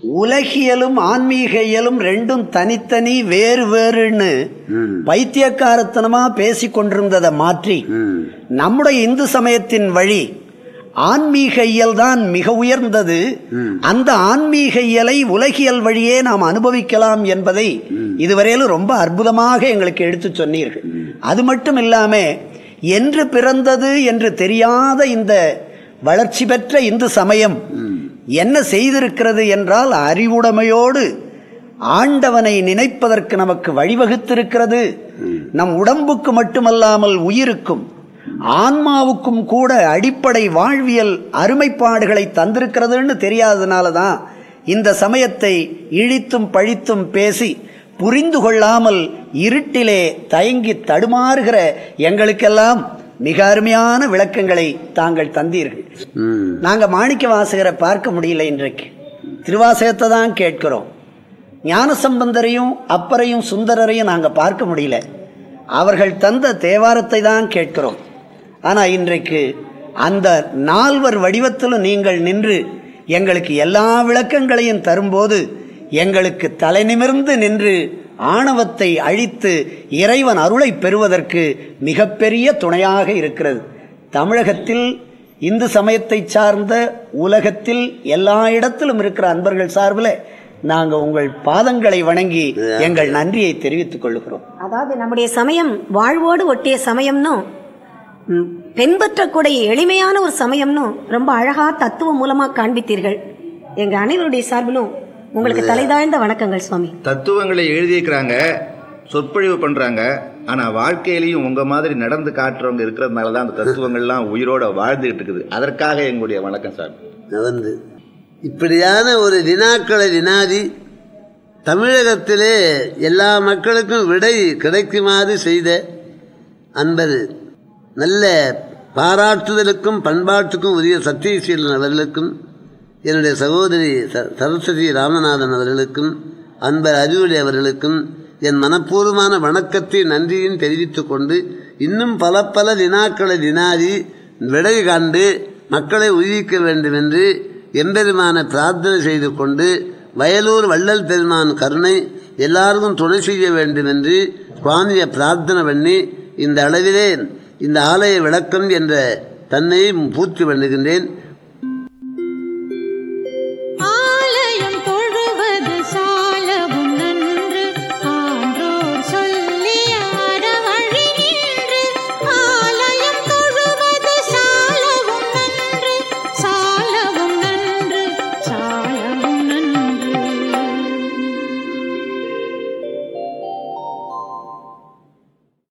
உலகியலும் ஆன்மீக இயலும் ரெண்டும் தனித்தனி வேறு வேறுன்னு ம். பைத்தியக்காரத்தனமா பேசிக் கொண்டிருந்ததை மாற்றி ம். நம்முடைய இந்து சமயத்தின் வழி ஆன்மீக இயல் தான் மிக உயர்ந்தது அந்த ஆன்மீக இயலை உலகியல் வழியே நாம் அனுபவிக்கலாம் என்பதை இதுவரையிலும் ரொம்ப அற்புதமாக எங்களுக்கு எடுத்து சொன்னீர்கள் அது மட்டும் இல்லாம என்று பிறந்தது என்று தெரியாத இந்த வளர்ச்சி பெற்ற இந்து சமயம் என்ன செய்திருக்கிறது என்றால் அறிவுடைமையோடு ஆண்டவனை நினைப்பதற்கு நமக்கு வழிவகுத்திருக்கிறது நம் உடம்புக்கு மட்டுமல்லாமல் உயிருக்கும் ஆன்மாவுக்கும் கூட அடிப்படை வாழ்வியல் அருமைப்பாடுகளை தந்திருக்கிறதுன்னு தெரியாததுனால தான் இந்த சமயத்தை இழித்தும் பழித்தும் பேசி புரிந்து கொள்ளாமல் இருட்டிலே தயங்கி தடுமாறுகிற எங்களுக்கெல்லாம் மிக அருமையான விளக்கங்களை தாங்கள் தந்தீர்கள் ம். நாங்க மாணிக்க வாசகரை பார்க்க முடியல இன்றைக்கு திருவாசகத்தை தான் கேட்கிறோம் ஞானசம்பந்தரையும் அப்பரையும் சுந்தரரையும் நாங்க பார்க்க முடியல அவர்கள் தந்த தேவாரத்தை தான் கேட்கிறோம் ஆனா இன்றைக்கு அந்த நால்வர் வடிவத்திலும் நீங்கள் நின்று எங்களுக்கு எல்லா விளக்கங்களையும் தரும்போது எங்களுக்கு தலை நிமிர்ந்து நின்று ஆணவத்தை அழித்து இறைவன் அருளை பெறுவதற்கு மிகப்பெரிய துணையாக இருக்கிறது தமிழகத்தில் இந்து சமயத்தை சார்ந்த உலகத்தில் எல்லா இடத்திலும் இருக்கிற அன்பர்கள் சார்பில் நாங்கள் உங்கள் பாதங்களை வணங்கி எங்கள் நன்றியை தெரிவித்துக் கொள்கிறோம் அதாவது நம்முடைய சமயம் வாழ்வோடு ஒட்டிய சமயம்னும் ம், பின்பற்றக்கூடிய எளிமையான ஒரு சமயம்னும் ரொம்ப அழகா தத்துவம் மூலமா காண்பித்தீர்கள் எங்க அனைவருடைய சார்பிலும் உங்களுக்கு தலைதாழ்ந்த வணக்கங்கள் சுவாமி தத்துவங்களை எழுதியிருக்கிறாங்க சொற்பொழிவு பண்றாங்க ஆனா வாழ்க்கையிலையும் உங்க மாதிரி நடந்து காட்டுறவங்க இருக்கிறதுனால தான் அந்த தத்துவங்கள்லாம் உயிரோட வாழ்ந்துகிட்டு இருக்குது அதற்காக எங்களுடைய வணக்கம் சார் வந்து இப்படியான ஒரு வினாக்களை வினாதி தமிழகத்திலே எல்லா மக்களுக்கும் விடை கிடைக்குமாறு செய்த அன்பர் நல்ல பாராட்டுதலுக்கும் பண்பாட்டுக்கும் உரிய சத்தியசீலன் அவர்களுக்கும் என்னுடைய சகோதரி ச- சரஸ்வதி ராமநாதன் அவர்களுக்கும் அன்பர் அறிவுரை அவர்களுக்கும் என் மனப்பூர்வமான வணக்கத்தை நன்றியும் தெரிவித்துக் கொண்டு இன்னும் பல பல வினாக்களை வினாடி விடை காண்டு மக்களை உயிர்க்க வேண்டும் என்று எம்பெருமான பிரார்த்தனை செய்து கொண்டு வயலூர் வள்ளல் பெருமான் கருணை எல்லாருக்கும் துணை செய்ய வேண்டும் என்று சுவாமியை பிரார்த்தனை பண்ணி இந்த அளவிலே இந்த ஆலய விளக்கம் என்ற தன்னை பூர்த்தி பண்ணுகின்றேன்